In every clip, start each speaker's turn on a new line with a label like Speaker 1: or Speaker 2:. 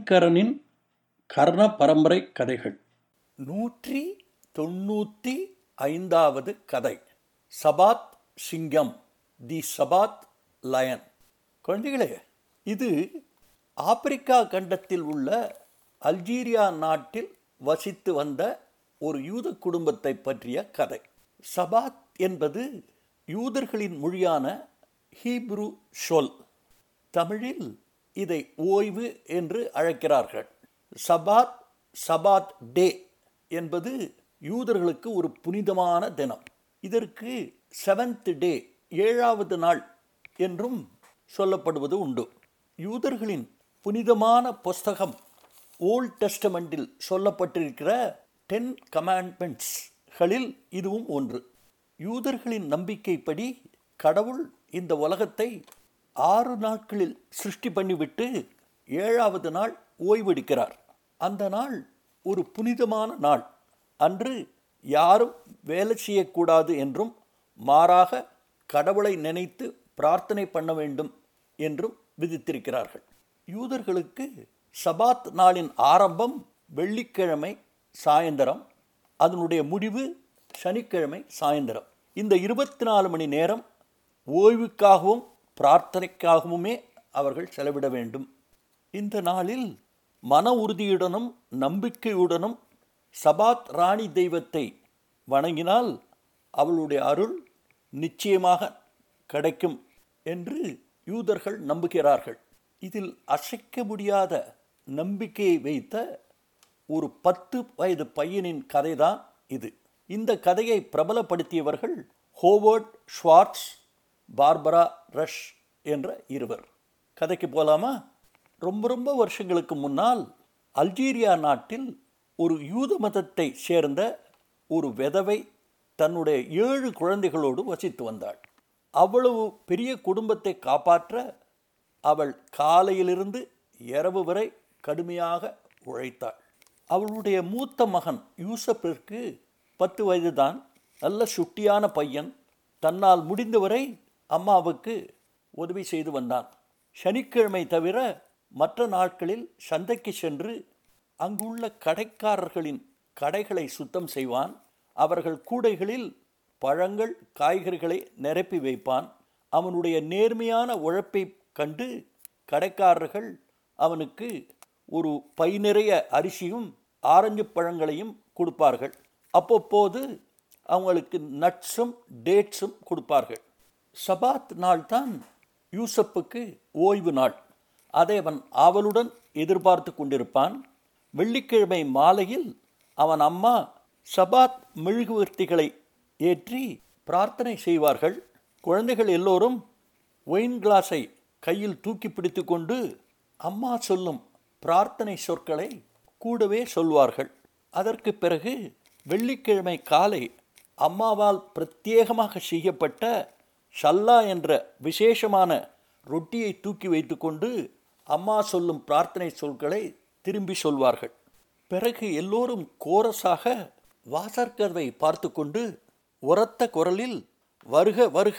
Speaker 1: சங்கரனின் கர்ண பரம்பரை கதைகள்
Speaker 2: நூற்றி தொண்ணூற்றி ஐந்தாவது கதை சபாத் சிங்கம் தி சபாத் லயன் குழந்தைகளே இது ஆப்பிரிக்கா கண்டத்தில் உள்ள அல்ஜீரியா நாட்டில் வசித்து வந்த ஒரு யூத குடும்பத்தை பற்றிய கதை சபாத் என்பது யூதர்களின் மொழியான ஹீப்ரு சொல் தமிழில் இதை ஓய்வு என்று அழைக்கிறார்கள் சபாத் சபாத் டே என்பது யூதர்களுக்கு ஒரு புனிதமான தினம் இதற்கு செவன்த் டே ஏழாவது நாள் என்றும் சொல்லப்படுவது உண்டு யூதர்களின் புனிதமான புஸ்தகம் ஓல்ட் டெஸ்டமெண்டில் சொல்லப்பட்டிருக்கிற டென் கமாண்ட்மெண்ட்ஸ்களில் இதுவும் ஒன்று யூதர்களின் நம்பிக்கைப்படி கடவுள் இந்த உலகத்தை ஆறு நாட்களில் சிருஷ்டி பண்ணிவிட்டு ஏழாவது நாள் ஓய்வெடுக்கிறார் அந்த நாள் ஒரு புனிதமான நாள் அன்று யாரும் வேலை செய்யக்கூடாது என்றும் மாறாக கடவுளை நினைத்து பிரார்த்தனை பண்ண வேண்டும் என்றும் விதித்திருக்கிறார்கள் யூதர்களுக்கு சபாத் நாளின் ஆரம்பம் வெள்ளிக்கிழமை சாயந்தரம் அதனுடைய முடிவு சனிக்கிழமை சாயந்தரம் இந்த இருபத்தி நாலு மணி நேரம் ஓய்வுக்காகவும் பிரார்த்தனைக்காகவுமே அவர்கள் செலவிட வேண்டும் இந்த நாளில் மன உறுதியுடனும் நம்பிக்கையுடனும் சபாத் ராணி தெய்வத்தை வணங்கினால் அவளுடைய அருள் நிச்சயமாக கிடைக்கும் என்று யூதர்கள் நம்புகிறார்கள் இதில் அசைக்க முடியாத நம்பிக்கையை வைத்த ஒரு பத்து வயது பையனின் கதைதான் இது இந்த கதையை பிரபலப்படுத்தியவர்கள் ஹோவர்ட் ஷ்வார்ட்ஸ் பார்பரா ரஷ் என்ற இருவர் கதைக்கு போலாமா ரொம்ப ரொம்ப வருஷங்களுக்கு முன்னால் அல்ஜீரியா நாட்டில் ஒரு யூத மதத்தை சேர்ந்த ஒரு விதவை தன்னுடைய ஏழு குழந்தைகளோடு வசித்து வந்தாள் அவ்வளவு பெரிய குடும்பத்தை காப்பாற்ற அவள் காலையிலிருந்து இரவு வரை கடுமையாக உழைத்தாள் அவளுடைய மூத்த மகன் யூசப்பிற்கு பத்து வயதுதான் நல்ல சுட்டியான பையன் தன்னால் முடிந்தவரை அம்மாவுக்கு உதவி செய்து வந்தான் சனிக்கிழமை தவிர மற்ற நாட்களில் சந்தைக்கு சென்று அங்குள்ள கடைக்காரர்களின் கடைகளை சுத்தம் செய்வான் அவர்கள் கூடைகளில் பழங்கள் காய்கறிகளை நிரப்பி வைப்பான் அவனுடைய நேர்மையான உழைப்பை கண்டு கடைக்காரர்கள் அவனுக்கு ஒரு பை நிறைய அரிசியும் ஆரஞ்சு பழங்களையும் கொடுப்பார்கள் அப்பப்போது அவங்களுக்கு நட்ஸும் டேட்ஸும் கொடுப்பார்கள் சபாத் நாள் தான் யூசப்புக்கு ஓய்வு நாள் அதை அவன் ஆவலுடன் எதிர்பார்த்து கொண்டிருப்பான் வெள்ளிக்கிழமை மாலையில் அவன் அம்மா சபாத் மெழுகுவர்த்திகளை ஏற்றி பிரார்த்தனை செய்வார்கள் குழந்தைகள் எல்லோரும் ஒயின் கிளாஸை கையில் தூக்கி பிடித்து கொண்டு அம்மா சொல்லும் பிரார்த்தனை சொற்களை கூடவே சொல்வார்கள் அதற்கு பிறகு வெள்ளிக்கிழமை காலை அம்மாவால் பிரத்யேகமாக செய்யப்பட்ட ஷல்லா என்ற விசேஷமான ரொட்டியை தூக்கி வைத்துக்கொண்டு அம்மா சொல்லும் பிரார்த்தனை சொற்களை திரும்பி சொல்வார்கள் பிறகு எல்லோரும் கோரஸாக வாசற்கதவை பார்த்து கொண்டு உரத்த குரலில் வருக வருக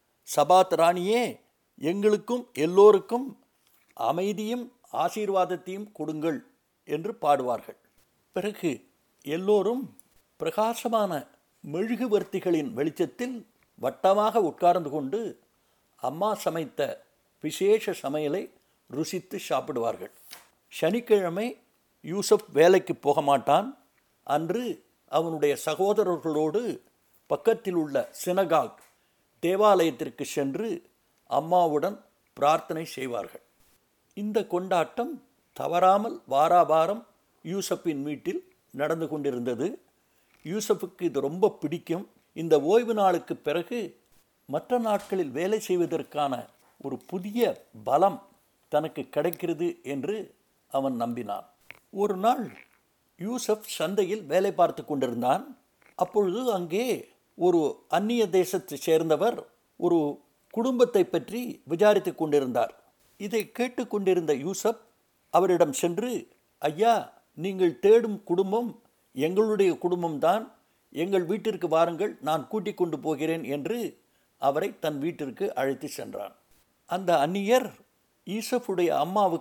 Speaker 2: சபாத் ராணியே எங்களுக்கும் எல்லோருக்கும் அமைதியும் ஆசீர்வாதத்தையும் கொடுங்கள் என்று பாடுவார்கள் பிறகு எல்லோரும் பிரகாசமான மெழுகுவர்த்திகளின் வெளிச்சத்தில் வட்டமாக உட்கார்ந்து கொண்டு அம்மா சமைத்த விசேஷ சமையலை ருசித்து சாப்பிடுவார்கள் சனிக்கிழமை யூசப் வேலைக்கு போக மாட்டான் அன்று அவனுடைய சகோதரர்களோடு பக்கத்தில் உள்ள சினகாக் தேவாலயத்திற்கு சென்று அம்மாவுடன் பிரார்த்தனை செய்வார்கள் இந்த கொண்டாட்டம் தவறாமல் வாராவாரம் யூசப்பின் வீட்டில் நடந்து கொண்டிருந்தது யூசப்புக்கு இது ரொம்ப பிடிக்கும் இந்த ஓய்வு நாளுக்கு பிறகு மற்ற நாட்களில் வேலை செய்வதற்கான ஒரு புதிய பலம் தனக்கு கிடைக்கிறது என்று அவன் நம்பினான் ஒரு நாள் யூசப் சந்தையில் வேலை பார்த்து கொண்டிருந்தான் அப்பொழுது அங்கே ஒரு அந்நிய தேசத்தை சேர்ந்தவர் ஒரு குடும்பத்தை பற்றி விசாரித்து கொண்டிருந்தார் இதை கேட்டுக்கொண்டிருந்த யூசப் அவரிடம் சென்று ஐயா நீங்கள் தேடும் குடும்பம் எங்களுடைய குடும்பம்தான் எங்கள் வீட்டிற்கு வாருங்கள் நான் கூட்டிக் கொண்டு போகிறேன் என்று அவரை தன் வீட்டிற்கு அழைத்து சென்றான் அந்த அந்நியர் ஈசஃபுடைய அம்மாவுக்கு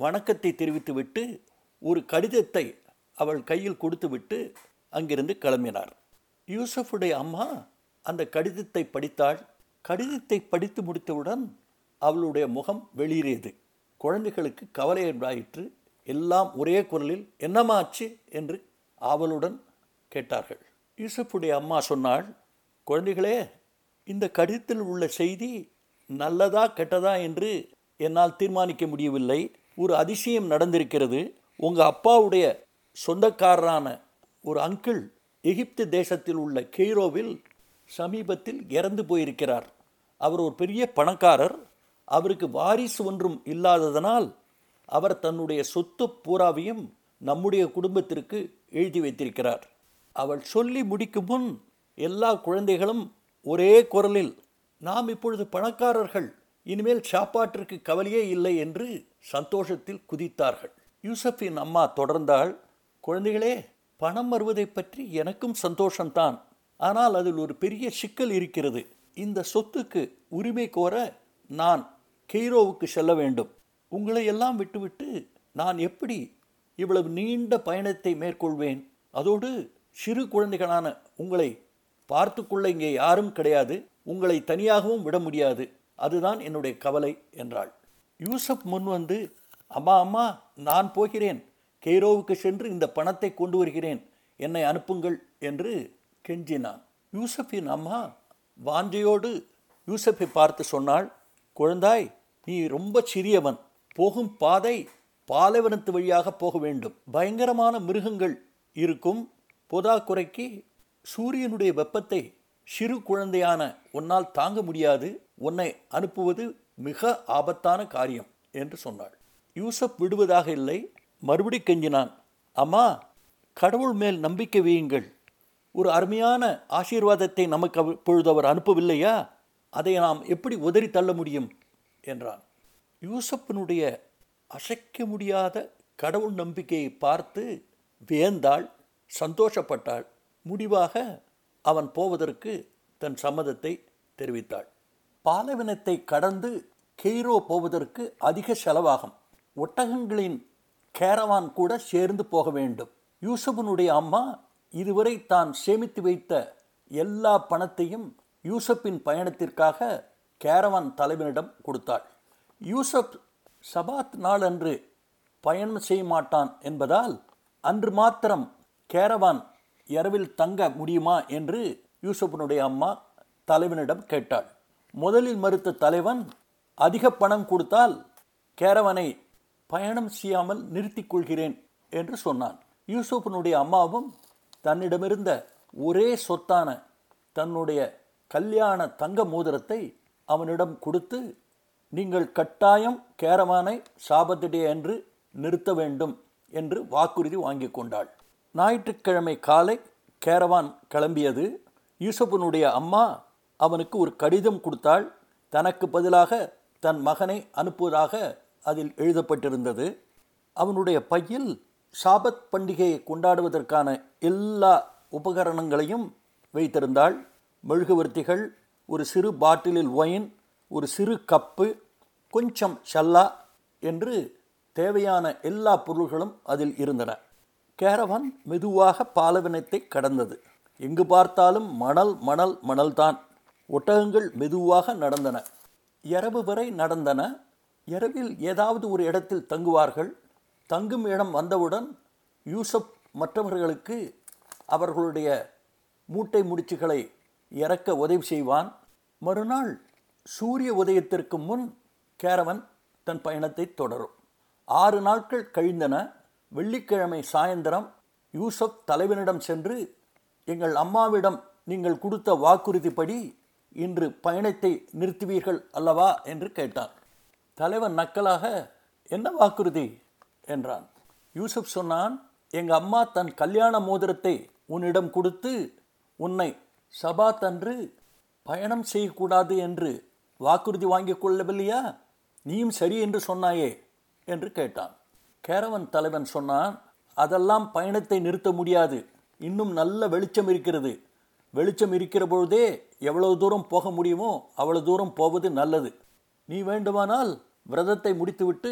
Speaker 2: வணக்கத்தை தெரிவித்துவிட்டு ஒரு கடிதத்தை அவள் கையில் கொடுத்துவிட்டு அங்கிருந்து கிளம்பினார் யூசஃபுடைய அம்மா அந்த கடிதத்தை படித்தாள் கடிதத்தை படித்து முடித்தவுடன் அவளுடைய முகம் வெளியேறியது குழந்தைகளுக்கு கவலை உண்டாயிற்று எல்லாம் ஒரே குரலில் என்னமாச்சு என்று ஆவலுடன் கேட்டார்கள் யூசஃபுடைய அம்மா சொன்னாள் குழந்தைகளே இந்த கடிதத்தில் உள்ள செய்தி நல்லதா கெட்டதா என்று என்னால் தீர்மானிக்க முடியவில்லை ஒரு அதிசயம் நடந்திருக்கிறது உங்கள் அப்பாவுடைய சொந்தக்காரரான ஒரு அங்கிள் எகிப்து தேசத்தில் உள்ள கெய்ரோவில் சமீபத்தில் இறந்து போயிருக்கிறார் அவர் ஒரு பெரிய பணக்காரர் அவருக்கு வாரிசு ஒன்றும் இல்லாததனால் அவர் தன்னுடைய சொத்து பூராவையும் நம்முடைய குடும்பத்திற்கு எழுதி வைத்திருக்கிறார் அவள் சொல்லி முடிக்கும் முன் எல்லா குழந்தைகளும் ஒரே குரலில் நாம் இப்பொழுது பணக்காரர்கள் இனிமேல் சாப்பாட்டிற்கு கவலையே இல்லை என்று சந்தோஷத்தில் குதித்தார்கள் யூசஃபின் அம்மா தொடர்ந்தால் குழந்தைகளே பணம் வருவதை பற்றி எனக்கும் சந்தோஷம்தான் ஆனால் அதில் ஒரு பெரிய சிக்கல் இருக்கிறது இந்த சொத்துக்கு உரிமை கோர நான் கெய்ரோவுக்கு செல்ல வேண்டும் உங்களை எல்லாம் விட்டுவிட்டு நான் எப்படி இவ்வளவு நீண்ட பயணத்தை மேற்கொள்வேன் அதோடு சிறு குழந்தைகளான உங்களை பார்த்துக்கொள்ள இங்கே யாரும் கிடையாது உங்களை தனியாகவும் விட முடியாது அதுதான் என்னுடைய கவலை என்றாள் யூசப் முன் வந்து அம்மா அம்மா நான் போகிறேன் கெய்ரோவுக்கு சென்று இந்த பணத்தை கொண்டு வருகிறேன் என்னை அனுப்புங்கள் என்று கெஞ்சினான் யூசஃபின் அம்மா வாஞ்சையோடு யூசஃபை பார்த்து சொன்னாள் குழந்தாய் நீ ரொம்ப சிறியவன் போகும் பாதை பாலைவனத்து வழியாக போக வேண்டும் பயங்கரமான மிருகங்கள் இருக்கும் போதாக்குறைக்கு சூரியனுடைய வெப்பத்தை சிறு குழந்தையான உன்னால் தாங்க முடியாது உன்னை அனுப்புவது மிக ஆபத்தான காரியம் என்று சொன்னாள் யூசப் விடுவதாக இல்லை மறுபடி கெஞ்சினான் அம்மா கடவுள் மேல் நம்பிக்கை வையுங்கள் ஒரு அருமையான ஆசீர்வாதத்தை நமக்கு அவ- இப்பொழுது அவர் அனுப்பவில்லையா அதை நாம் எப்படி உதறி தள்ள முடியும் என்றான் யூசப்பினுடைய அசைக்க முடியாத கடவுள் நம்பிக்கையை பார்த்து வியந்தாள் சந்தோஷப்பட்டாள் முடிவாக அவன் போவதற்கு தன் சம்மதத்தை தெரிவித்தாள் பாலைவனத்தை கடந்து கெய்ரோ போவதற்கு அதிக செலவாகும் ஒட்டகங்களின் கேரவான் கூட சேர்ந்து போக வேண்டும் யூசஃபனுடைய அம்மா இதுவரை தான் சேமித்து வைத்த எல்லா பணத்தையும் யூசப்பின் பயணத்திற்காக கேரவான் தலைவனிடம் கொடுத்தாள் யூசப் சபாத் நாளன்று பயணம் செய்ய மாட்டான் என்பதால் அன்று மாத்திரம் கேரவான் இரவில் தங்க முடியுமா என்று யூசப்பினுடைய அம்மா தலைவனிடம் கேட்டாள் முதலில் மறுத்த தலைவன் அதிக பணம் கொடுத்தால் கேரவனை பயணம் செய்யாமல் நிறுத்திக் கொள்கிறேன் என்று சொன்னான் யூசுஃபினுடைய அம்மாவும் தன்னிடமிருந்த ஒரே சொத்தான தன்னுடைய கல்யாண தங்க மோதிரத்தை அவனிடம் கொடுத்து நீங்கள் கட்டாயம் கேரவானை சாபத்திடே என்று நிறுத்த வேண்டும் என்று வாக்குறுதி வாங்கிக் கொண்டாள் ஞாயிற்றுக்கிழமை காலை கேரவான் கிளம்பியது யூசஃபனுடைய அம்மா அவனுக்கு ஒரு கடிதம் கொடுத்தாள் தனக்கு பதிலாக தன் மகனை அனுப்புவதாக அதில் எழுதப்பட்டிருந்தது அவனுடைய பையில் சாபத் பண்டிகையை கொண்டாடுவதற்கான எல்லா உபகரணங்களையும் வைத்திருந்தாள் மெழுகுவர்த்திகள் ஒரு சிறு பாட்டிலில் ஒயின் ஒரு சிறு கப்பு கொஞ்சம் சல்லா என்று தேவையான எல்லா பொருள்களும் அதில் இருந்தன கேரவான் மெதுவாக பாலவனத்தை கடந்தது எங்கு பார்த்தாலும் மணல் மணல் மணல்தான் ஒட்டகங்கள் மெதுவாக நடந்தன இரவு வரை நடந்தன இரவில் ஏதாவது ஒரு இடத்தில் தங்குவார்கள் தங்கும் இடம் வந்தவுடன் யூசப் மற்றவர்களுக்கு அவர்களுடைய மூட்டை முடிச்சுகளை இறக்க உதவி செய்வான் மறுநாள் சூரிய உதயத்திற்கு முன் கேரவன் தன் பயணத்தை தொடரும் ஆறு நாட்கள் கழிந்தன வெள்ளிக்கிழமை சாயந்தரம் யூசப் தலைவனிடம் சென்று எங்கள் அம்மாவிடம் நீங்கள் கொடுத்த வாக்குறுதிப்படி இன்று பயணத்தை நிறுத்துவீர்கள் அல்லவா என்று கேட்டான் தலைவன் நக்கலாக என்ன வாக்குறுதி என்றான் யூசுப் சொன்னான் எங்கள் அம்மா தன் கல்யாண மோதிரத்தை உன்னிடம் கொடுத்து உன்னை சபாத் அன்று பயணம் செய்யக்கூடாது என்று வாக்குறுதி வாங்கிக் கொள்ளவில்லையா நீயும் சரி என்று சொன்னாயே என்று கேட்டான் கேரவன் தலைவன் சொன்னான் அதெல்லாம் பயணத்தை நிறுத்த முடியாது இன்னும் நல்ல வெளிச்சம் இருக்கிறது வெளிச்சம் இருக்கிற பொழுதே எவ்வளவு தூரம் போக முடியுமோ அவ்வளவு தூரம் போவது நல்லது நீ வேண்டுமானால் விரதத்தை முடித்துவிட்டு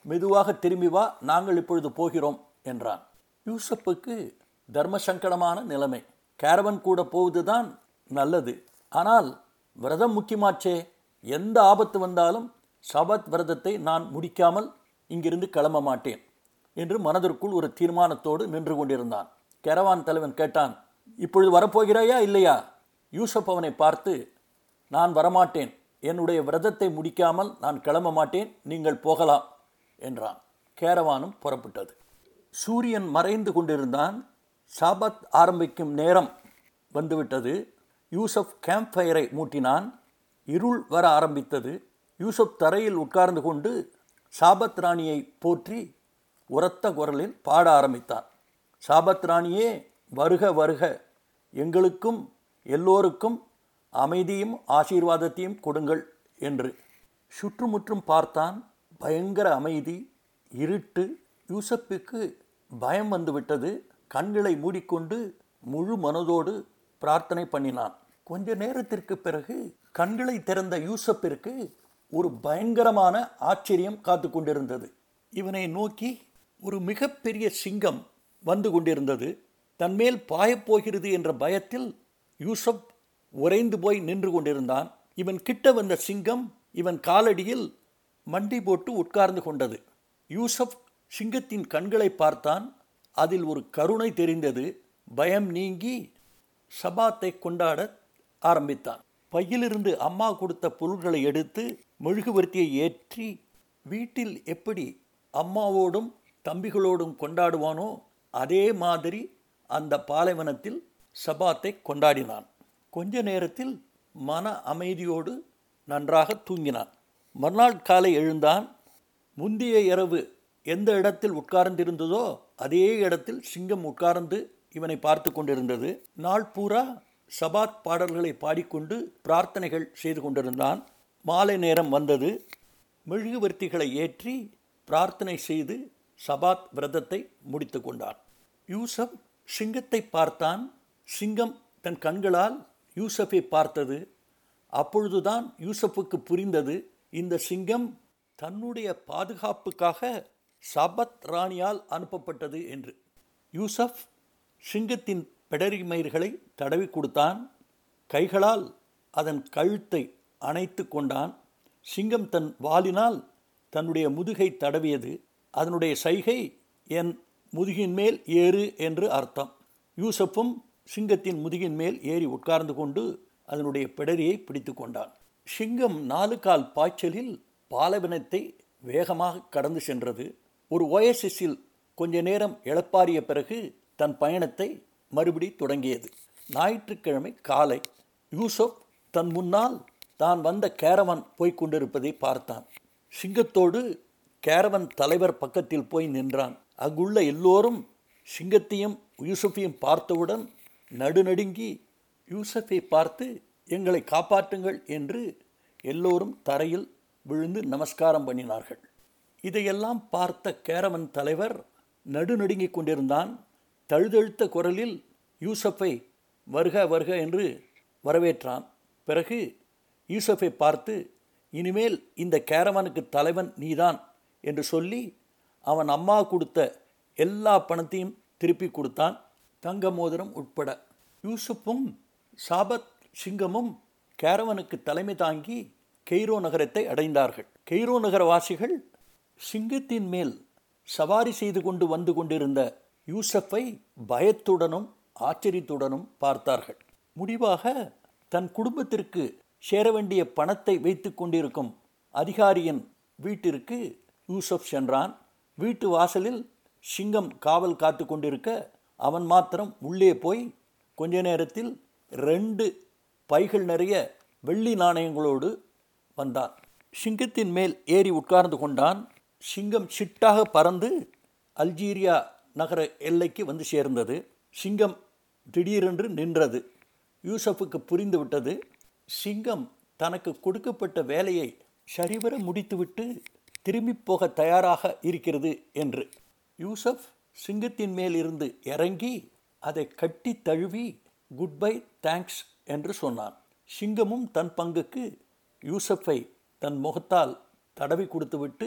Speaker 2: மெதுவாக திரும்பி வா நாங்கள் இப்பொழுது போகிறோம் என்றான் யூசப்புக்கு தர்ம சங்கடமான நிலைமை கேரவன் கூட போவதுதான் நல்லது ஆனால் விரதம் முக்கியமாச்சே எந்த ஆபத்து வந்தாலும் சபத் விரதத்தை நான் முடிக்காமல் இங்கிருந்து கிளம்ப மாட்டேன் என்று மனதிற்குள் ஒரு தீர்மானத்தோடு நின்று கொண்டிருந்தான் கெரவான் தலைவன் கேட்டான் இப்பொழுது வரப்போகிறாயா இல்லையா யூசப் அவனை பார்த்து நான் வரமாட்டேன் என்னுடைய விரதத்தை முடிக்காமல் நான் கிளம்ப மாட்டேன் நீங்கள் போகலாம் என்றான் கேரவானும் புறப்பட்டது சூரியன் மறைந்து கொண்டிருந்தான் சாபத் ஆரம்பிக்கும் நேரம் வந்துவிட்டது யூசப் கேம்ப் ஃபயரை மூட்டினான் இருள் வர ஆரம்பித்தது யூசப் தரையில் உட்கார்ந்து கொண்டு சாபத் ராணியை போற்றி உரத்த குரலில் பாட ஆரம்பித்தான் சாபத் ராணியே வருக வருக எங்களுக்கும் எல்லோருக்கும் அமைதியும் ஆசீர்வாதத்தையும் கொடுங்கள் என்று சுற்றுமுற்றும் பார்த்தான் பயங்கர அமைதி இருட்டு யூசப்புக்கு பயம் வந்துவிட்டது கண்களை மூடிக்கொண்டு முழு மனதோடு பிரார்த்தனை பண்ணினான் கொஞ்ச நேரத்திற்கு பிறகு கண்களை திறந்த யூசப்பிற்கு ஒரு பயங்கரமான ஆச்சரியம் காத்து கொண்டிருந்தது இவனை நோக்கி ஒரு மிகப்பெரிய சிங்கம் வந்து கொண்டிருந்தது தன்மேல் பாயப்போகிறது என்ற பயத்தில் யூசப் உறைந்து போய் நின்று கொண்டிருந்தான் இவன் கிட்ட வந்த சிங்கம் இவன் காலடியில் மண்டி போட்டு உட்கார்ந்து கொண்டது யூசப் சிங்கத்தின் கண்களை பார்த்தான் அதில் ஒரு கருணை தெரிந்தது பயம் நீங்கி சபாத்தை கொண்டாட ஆரம்பித்தான் பையிலிருந்து அம்மா கொடுத்த பொருள்களை எடுத்து மெழுகுவர்த்தியை ஏற்றி வீட்டில் எப்படி அம்மாவோடும் தம்பிகளோடும் கொண்டாடுவானோ அதே மாதிரி அந்த பாலைவனத்தில் சபாத்தை கொண்டாடினான் கொஞ்ச நேரத்தில் மன அமைதியோடு நன்றாக தூங்கினான் மறுநாள் காலை எழுந்தான் முந்தைய இரவு எந்த இடத்தில் உட்கார்ந்திருந்ததோ அதே இடத்தில் சிங்கம் உட்கார்ந்து இவனை பார்த்து கொண்டிருந்தது நாள் பூரா சபாத் பாடல்களை பாடிக்கொண்டு பிரார்த்தனைகள் செய்து கொண்டிருந்தான் மாலை நேரம் வந்தது மெழுகுவர்த்திகளை ஏற்றி பிரார்த்தனை செய்து சபாத் விரதத்தை முடித்து கொண்டான் யூசப் சிங்கத்தை பார்த்தான் சிங்கம் தன் கண்களால் யூசஃபை பார்த்தது அப்பொழுதுதான் யூசப்புக்கு புரிந்தது இந்த சிங்கம் தன்னுடைய பாதுகாப்புக்காக சபத் ராணியால் அனுப்பப்பட்டது என்று யூசப் சிங்கத்தின் பிடரி மயிர்களை தடவி கொடுத்தான் கைகளால் அதன் கழுத்தை அணைத்து கொண்டான் சிங்கம் தன் வாலினால் தன்னுடைய முதுகை தடவியது அதனுடைய சைகை என் முதுகின் மேல் ஏறு என்று அர்த்தம் யூசப்பும் சிங்கத்தின் முதுகின் மேல் ஏறி உட்கார்ந்து கொண்டு அதனுடைய பிடரியை பிடித்து கொண்டான் சிங்கம் நாலு கால் பாய்ச்சலில் பாலைவனத்தை வேகமாக கடந்து சென்றது ஒரு ஓஎஸ்எஸ்ஸில் கொஞ்ச நேரம் இளப்பாறிய பிறகு தன் பயணத்தை மறுபடி தொடங்கியது ஞாயிற்றுக்கிழமை காலை யூசப் தன் முன்னால் தான் வந்த கேரவன் போய்க் கொண்டிருப்பதை பார்த்தான் சிங்கத்தோடு கேரவன் தலைவர் பக்கத்தில் போய் நின்றான் அங்குள்ள எல்லோரும் சிங்கத்தையும் யூசஃபையும் பார்த்தவுடன் நடுநடுங்கி யூசஃபை பார்த்து எங்களை காப்பாற்றுங்கள் என்று எல்லோரும் தரையில் விழுந்து நமஸ்காரம் பண்ணினார்கள் இதையெல்லாம் பார்த்த கேரவன் தலைவர் நடுநடுங்கிக் கொண்டிருந்தான் தழுதழுத்த குரலில் யூசஃபை வருக வருக என்று வரவேற்றான் பிறகு யூசஃபை பார்த்து இனிமேல் இந்த கேரவனுக்கு தலைவன் நீதான் என்று சொல்லி அவன் அம்மா கொடுத்த எல்லா பணத்தையும் திருப்பி கொடுத்தான் தங்க மோதிரம் உட்பட யூசுப்பும் சாபத் சிங்கமும் கேரவனுக்கு தலைமை தாங்கி கெய்ரோ நகரத்தை அடைந்தார்கள் கெய்ரோ நகரவாசிகள் சிங்கத்தின் மேல் சவாரி செய்து கொண்டு வந்து கொண்டிருந்த யூசஃபை பயத்துடனும் ஆச்சரியத்துடனும் பார்த்தார்கள் முடிவாக தன் குடும்பத்திற்கு சேர வேண்டிய பணத்தை வைத்து கொண்டிருக்கும் அதிகாரியின் வீட்டிற்கு யூசப் சென்றான் வீட்டு வாசலில் சிங்கம் காவல் காத்து கொண்டிருக்க அவன் மாத்திரம் உள்ளே போய் கொஞ்ச நேரத்தில் ரெண்டு பைகள் நிறைய வெள்ளி நாணயங்களோடு வந்தான் சிங்கத்தின் மேல் ஏறி உட்கார்ந்து கொண்டான் சிங்கம் சிட்டாக பறந்து அல்ஜீரியா நகர எல்லைக்கு வந்து சேர்ந்தது சிங்கம் திடீரென்று நின்றது யூசஃபுக்கு புரிந்துவிட்டது சிங்கம் தனக்கு கொடுக்கப்பட்ட வேலையை சரிவர முடித்துவிட்டு திரும்பி போக தயாராக இருக்கிறது என்று யூசப் சிங்கத்தின் மேல் இருந்து இறங்கி அதை கட்டி தழுவி குட் பை தேங்க்ஸ் என்று சொன்னான் சிங்கமும் தன் பங்குக்கு யூசஃபை தன் முகத்தால் தடவி கொடுத்துவிட்டு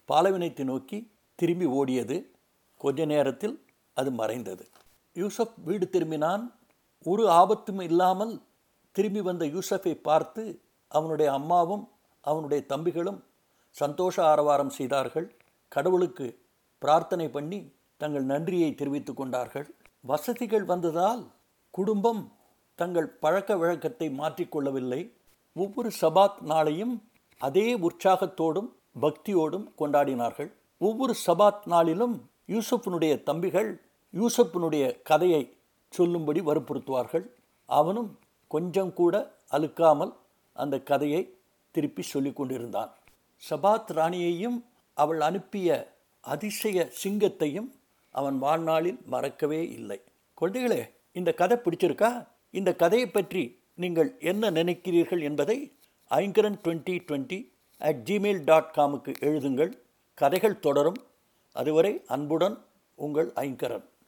Speaker 2: பாலைவனத்தை நோக்கி திரும்பி ஓடியது கொஞ்ச நேரத்தில் அது மறைந்தது யூசப் வீடு திரும்பினான் ஒரு ஆபத்தும் இல்லாமல் திரும்பி வந்த யூசஃபை பார்த்து அவனுடைய அம்மாவும் அவனுடைய தம்பிகளும் சந்தோஷ ஆரவாரம் செய்தார்கள் கடவுளுக்கு பிரார்த்தனை பண்ணி தங்கள் நன்றியை தெரிவித்துக் கொண்டார்கள் வசதிகள் வந்ததால் குடும்பம் தங்கள் பழக்க வழக்கத்தை மாற்றிக்கொள்ளவில்லை ஒவ்வொரு சபாத் நாளையும் அதே உற்சாகத்தோடும் பக்தியோடும் கொண்டாடினார்கள் ஒவ்வொரு சபாத் நாளிலும் யூசப்பினுடைய தம்பிகள் யூசப்பினுடைய கதையை சொல்லும்படி வற்புறுத்துவார்கள் அவனும் கொஞ்சம் கூட அழுக்காமல் அந்த கதையை திருப்பி சொல்லிக் கொண்டிருந்தான் சபாத் ராணியையும் அவள் அனுப்பிய அதிசய சிங்கத்தையும் அவன் வாழ்நாளில் மறக்கவே இல்லை குழந்தைகளே இந்த கதை பிடிச்சிருக்கா இந்த கதையை பற்றி நீங்கள் என்ன நினைக்கிறீர்கள் என்பதை Aingaran twenty twenty at Gmail dot காமுக்கு எழுதுங்கள் கதைகள் தொடரும் அதுவரை அன்புடன் உங்கள் ஐங்கரன்